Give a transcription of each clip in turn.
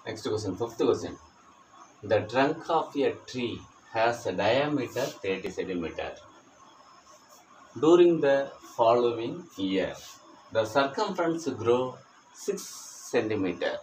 Next question, fifth question. The trunk of a tree has a diameter 30 centimeter. During the following year, the circumference grow 6 centimeter.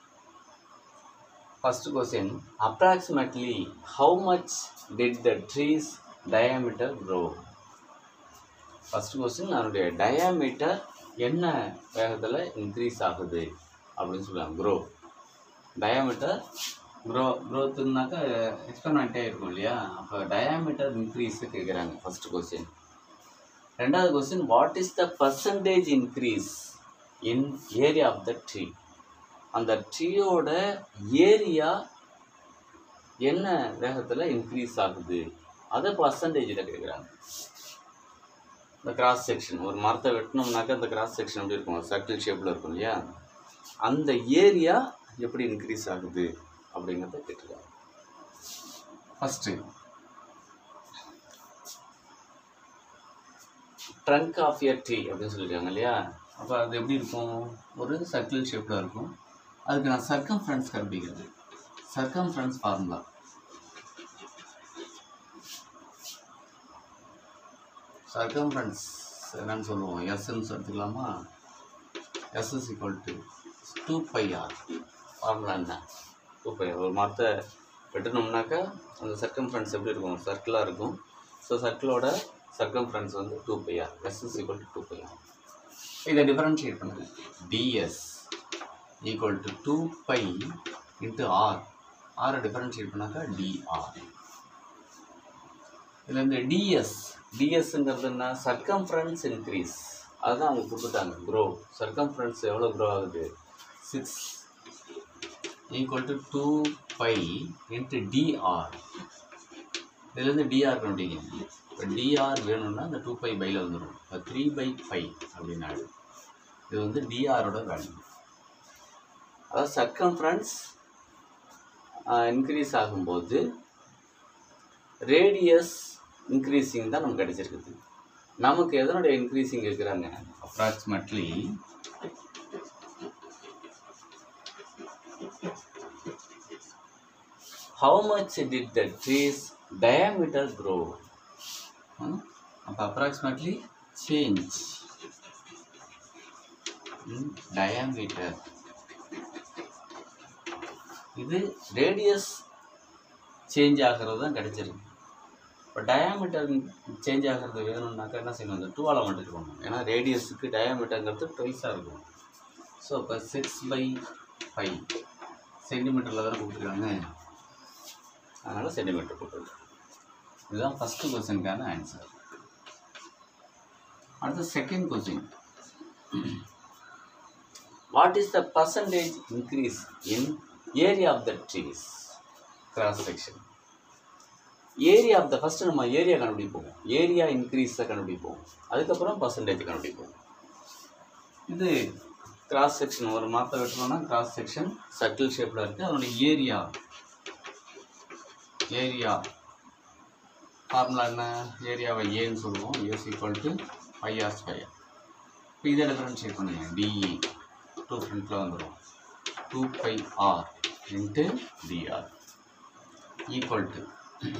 First question, approximately how much did the tree's diameter grow? First question அதனுடைய diameter என்ன வேகத்தில் increase ஆகுது அப்படின்னு சொல்லுவாங்க grow diameter grow க்ரோத்துனாக்கா எக்ஸ்பெரிமெண்ட்டே இருக்கும் இல்லையா அப்போ டயாமீட்டர் இன்க்ரீஸ் கேட்குறாங்க ஃபர்ஸ்ட் கொஸ்டின் ரெண்டாவது question what is the percentage increase in area of the tree அந்த ட்ரீயோட ஏரியா என்ன வேகத்தில் இன்க்ரீஸ் ஆகுது அதை பர்சன்டேஜில் கேட்குறாங்க இந்த கிராஸ் செக்ஷன் ஒரு மரத்தை வெட்டினோம்னாக்கா அந்த கிராஸ் செக்ஷன் எப்படி இருக்கும் சர்க்கிள் ஷேப்பில் இருக்கும் இல்லையா அந்த ஏரியா எப்படி இன்க்ரீஸ் ஆகுது அப்படிங்கிறத கேட்டிருக்காங்க first trunk of year tree அப்படின்னு சொல்லியிருக்காங்க இல்லையா அப்போ அது எப்படி இருக்கும் ஒரு சர்க்கிள் ஷேப்பில் இருக்கும் அதுக்கு நான் சர்க்கம் ஃப்ரெண்ட்ஸ் கண்டுபிடிக்கிறது சர்க்கம் ஃப்ரெண்ட்ஸ் ஃபார்முலா சர்க்கம்ஃபரன்ஸ் என்னன்னு சொல்லுவோம் எஸ்ன்னு எடுத்துக்கலாமா S is equal to two pi R formula என்ன டூ பை ஒரு மரத்தை வெட்டணும்னாக்கா அந்த சர்க்கம்ஃபரன்ஸ் எப்படி இருக்கும் சர்க்கிளாக இருக்கும் ஸோ சர்க்கிளோட சர்க்கம்ஃபரன்ஸ் வந்து two pi R S is equal to two pi R இதை டிஃபரன்ஷியேட் பண்ணுது DS equal to two pi into R ஆரை டிஃபரன்ஷியேட் பண்ணாக்கா டிஆர் இதில் இந்த டிஎஸ் டிஎஸ்ங்கிறது என்ன சர்க்கம்ஃபரன்ஸ் இன்க்ரீஸ் அதுதான் அவங்க கொடுத்துட்டாங்க க்ரோ சர்க்கம்ஃபரன்ஸ் எவ்வளோ க்ரோ ஆகுது six equal to two pi into DR இதுலேருந்து டிஆர் கண்டுபிடிங்க இப்போ டிஆர் வேணும்னா இந்த டூ பை பையில் வந்துடும் இப்போ த்ரீ பை ஃபைவ் அப்படின்னா இது வந்து டிஆரோட வேல்யூ அதாவது சர்க்கம்ஃபரன்ஸ் இன்க்ரீஸ் ஆகும்போது ரேடியஸ் இன்க்ரீஸிங் தான் நமக்கு கிடைச்சிருக்குது நமக்கு எதனுடைய இன்க்ரீஸிங் இருக்கிறாங்க approximately how much did the tree's diameter grow அப்போ அப்ராக்சிமேட்லி சேஞ்ச் டயாமீட்டர் இது ரேடியஸ் சேஞ்ச் ஆகிறது தான் கிடைச்சிருக்கு இப்போ டயாமீட்டர் சேஞ்ச் ஆகிறது வேணும்னாக்கா என்ன செய்யணும் அந்த டூவால் மட்டும் பண்ணணும் ஏன்னா ரேடியஸுக்கு டயாமீட்டருங்கிறது ட்வைஸாக இருக்கும் ஸோ இப்போ சிக்ஸ் பை ஃபைவ் சென்டிமீட்டரில் தானே கொடுத்துருக்காங்க அதனால் சென்டிமீட்டர் போட்டுருக்கோம் இதுதான் ஃபஸ்ட்டு கொஸ்டினுக்கான ஆன்சர் அடுத்து second question what is the percentage increase in area of the tree's cross section area of the first நம்ம ஏரியா கண்டுபிடிப்போம் ஏரியா இன்க்ரீஸை கண்டுபிடிப்போம் அதுக்கப்புறம் பர்சன்டேஜ் கண்டுபிடிப்போம் இது கிராஸ் செக்ஷன் ஒரு மாற்ற வெட்டணும்னா கிராஸ் செக்ஷன் சர்க்கிள் ஷேப்பில் இருக்குது அதனுடைய ஏரியா ஏரியா ஃபார்முலா என்ன ஏரியாவை ஏன்னு சொல்லுவோம் A is equal to five R square இப்போ இதை டிஃபரன்ஷியேட் பண்ணுங்க டிஇ டூ ஃப்ரண்ட்டில் வந்துடும் two pi R into DR equal to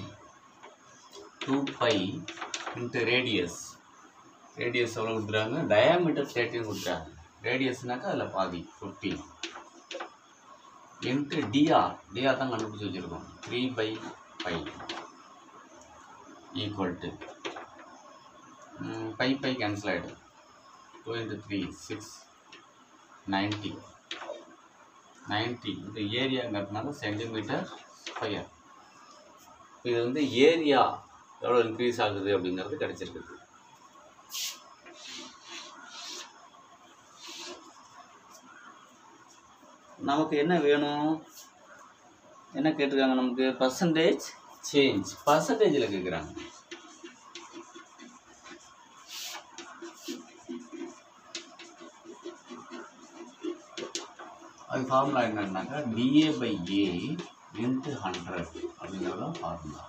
two pi into radius radius எவ்வளோ கொடுத்துறாங்க டயாமீட்டர் தேர்ட்டின் கொடுத்துறாங்க ரேடியஸ்னாக்கா அதில் பாதி ஃபிஃப்டீன் இன்ட்டு டிஆர் டிஆர் தான் கண்டுபிடிச்சி வச்சுருக்கோம் three by five equal to five five cancel ஆகிடும் two into three six ninety ninety இந்த ஏரியாங்கிறதுனால சென்டிமீட்டர் ஸ்கொயர் இது வந்து ஏரியா எவ்வளோ இன்க்ரீஸ் ஆகுது அப்படிங்கிறது கிடச்சிருக்குது நமக்கு என்ன வேணும் என்ன கேட்டிருக்காங்க நமக்கு பர்சன்டேஜ் சேஞ்ச் பர்சன்டேஜில் கேட்குறாங்க அது ஃபார்முலா என்னன்னாக்கா DA by A into hundred அப்படிங்கிறது தான் ஃபார்முலா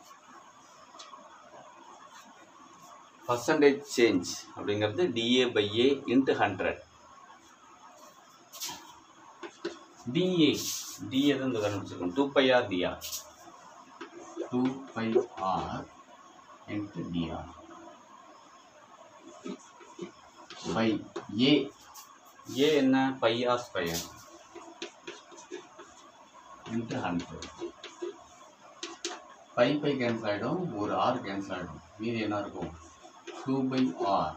பர்சன்டேஜ் சேஞ்ச் அப்படிங்கிறது DA by A into hundred DA DA தான் இந்த கண்டுபிடிச்சிருக்கோம் two pi R DR two pi R into DR by A A என்ன pi R square into hundred pi pi cancel ஆகிடும் ஒரு R cancel ஆகிடும் மீதி என்ன இருக்கும் two pi R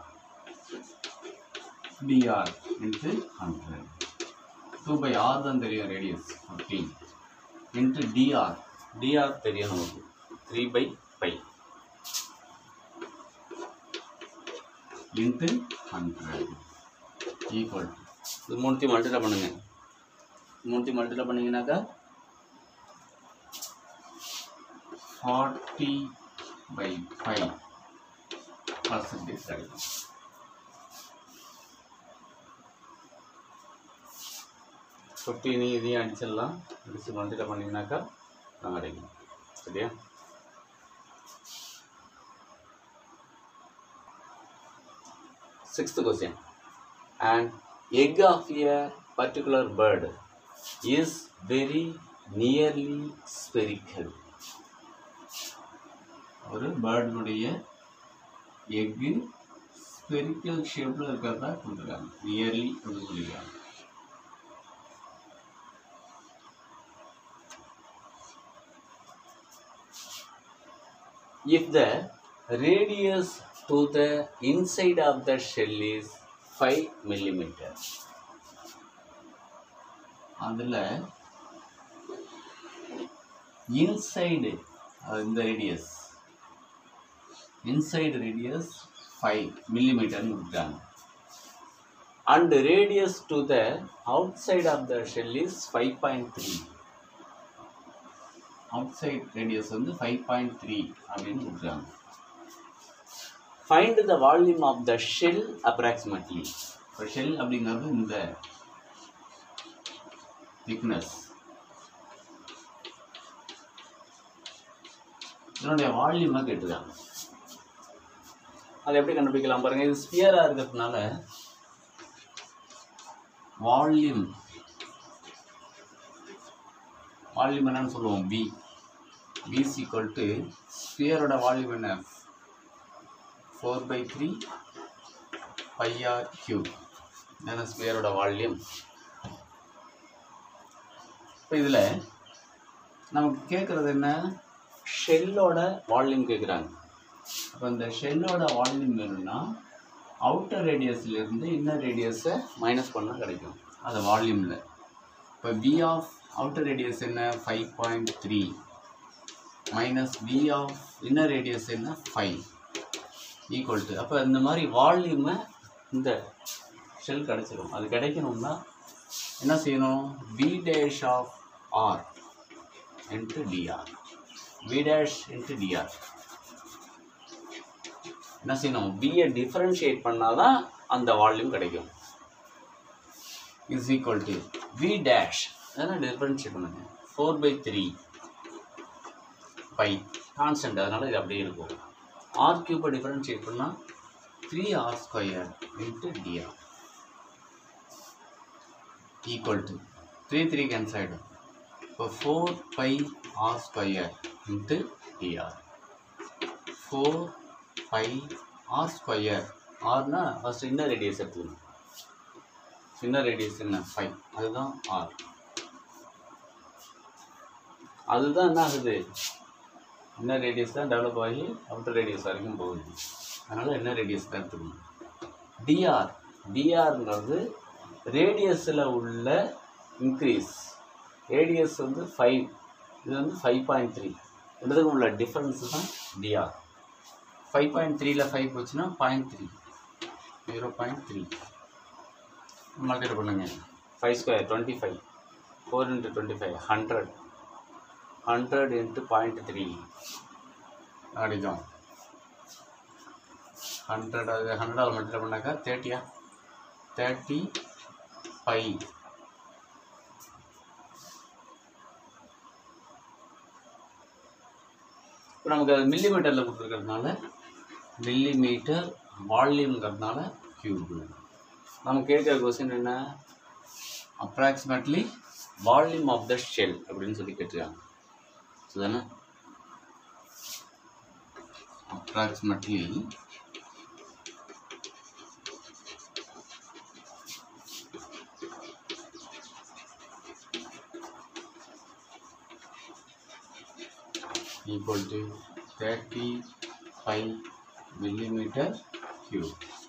DR into hundred two pi R தான் தெரியும் radius fifteen into DR TR தெரியும் நமக்கு three by pi into hundred equal இது மூணுத்தையும் மல்டிப்ளை பண்ணுங்க மூணுத்தையும் மல்டிப்ளை பண்ணீங்கன்னாக்கா ஃபார்ட்டி பை ஃபைவ் பர்சன்டேஜ் கிடைக்கும் ஃபிஃப்டீன் இதையும் அடிச்சிடலாம் அடிச்சு மல்டிப்ளை பண்ணிங்கனாக்கா நான் கிடைக்கும் சரியா Sixth question. An egg of a particular bird is very nearly spherical. ஒரு பேர்டுனுடைய எக்கு ஸ்பெரிக்கல் ஷேப்பில் இருக்கிறதா கொடுத்துருக்காங்க நியர்லி அப்படின்னு சொல்லியிருக்காங்க If the radius to the inside of the shell is 5 millimeter, அதில் இன்சைடு இந்த ரேடியஸ் இன்சைடு ரேடியஸ் ஃபைவ் மில்லிமீட்டர்னு கொடுத்தாங்க and radius to the outside of the shell is five point three outside radius வந்து five point three அப்படின்னு கொடுக்குறாங்க find the volume of the shell approximately இப்போ shell அப்படிங்கிறது இந்த thickness இதனுடைய வால்யூமை கேட்டுருக்காங்க அதை எப்படி கண்டுபிடிக்கலாம் பாருங்க இது ஸ்பியராக இருக்கிறதுனால வால்யூம் வால்யூம் என்னன்னு சொல்லுவோம் பி பி ஈக்குவல் டு ஸ்பியரோட வால்யூம் என்ன four by three pi R cube என்ன ஸ்பியரோட வால்யூம் இப்போ இதில் நமக்கு கேட்குறது என்ன ஷெல்லோட வால்யூம் கேட்குறாங்க அப்போ இந்த ஷெல்லோட வால்யூம் வேணும்னா அவுட்டர் ரேடியஸ்லேருந்து இன்னர் ரேடியஸை மைனஸ் பண்ணால் கிடைக்கும் அது வால்யூமில் இப்போ பி ஆஃப் அவுட்டர் ரேடியஸ் என்ன five point three minus P of inner radius என்ன ஃபைவ் ஈக்குவல் டு அப்போ இந்த மாதிரி வால்யூமை இந்த ஷெல் கிடச்சிரும் அது கிடைக்கணும்னா என்ன செய்யணும் P dash of R into DR P dash into DR என்ன செய்யணும் பியை டிஃபரன்ஷியேட் பண்ணால் தான் அந்த வால்யூம் கிடைக்கும் is equal to V dash அதனால் டிஃபரன்ஷியேட் பண்ணுங்க four by three pi constant அதனால் இது அப்படியே இருக்கும் ஆர் கியூப்பை டிஃபரன்ஷியேட் பண்ணால் three R square into DR equal to three three cancel ஆகிடும் இப்போ four pi R square into DR four pi R square ஆர்னா ஃபஸ்ட் இன்னர் ரேடியஸ் எடுத்துக்கணும் இன்னர் ரேடியஸ் என்ன ஃபைவ் அதுதான் ஆர் அதுதான் என்ன ஆகுது இன்னர் ரேடியஸ் தான் டெவலப் ஆகி அவுட்டர் ரேடியஸ் வரைக்கும் போகுது அதனால் இன்னர் ரேடியஸ் தான் எடுத்துக்கணும் டிஆர் டிஆர்ங்கிறது ரேடியஸில் உள்ள இன்க்ரீஸ் ரேடியஸ் வந்து ஃபைவ் இது வந்து ஃபைவ் பாயிண்ட் த்ரீ ரெண்டுத்துக்கும் உள்ள டிஃப்ரென்ஸ் தான் டிஆர் ஃபைவ் பாயிண்ட் த்ரீல ஃபைவ் போச்சுன்னா point three zero point three multiple பண்ணுங்க five square twenty five four into twenty five hundred hundred into point three அடிக்கும் ஹண்ட்ரட் அது ஹண்ட்ரடால் மல்டிபிள் பண்ணாக்கா தேர்ட்டியா தேர்ட்டி ஃபைவ் இப்போ நமக்கு அது மில்லி மீட்டரில் கொடுத்துருக்கறதுனால மில்லி மீட்டர் வால்யூம்ங்கிறதுனால கியூபு நம்ம கேட்குற கொஸ்டின் என்ன approximately volume of the shell அப்படின்னு சொல்லி கேட்டிருக்காங்க சரிதானே approximately equal to 35 millimeter cube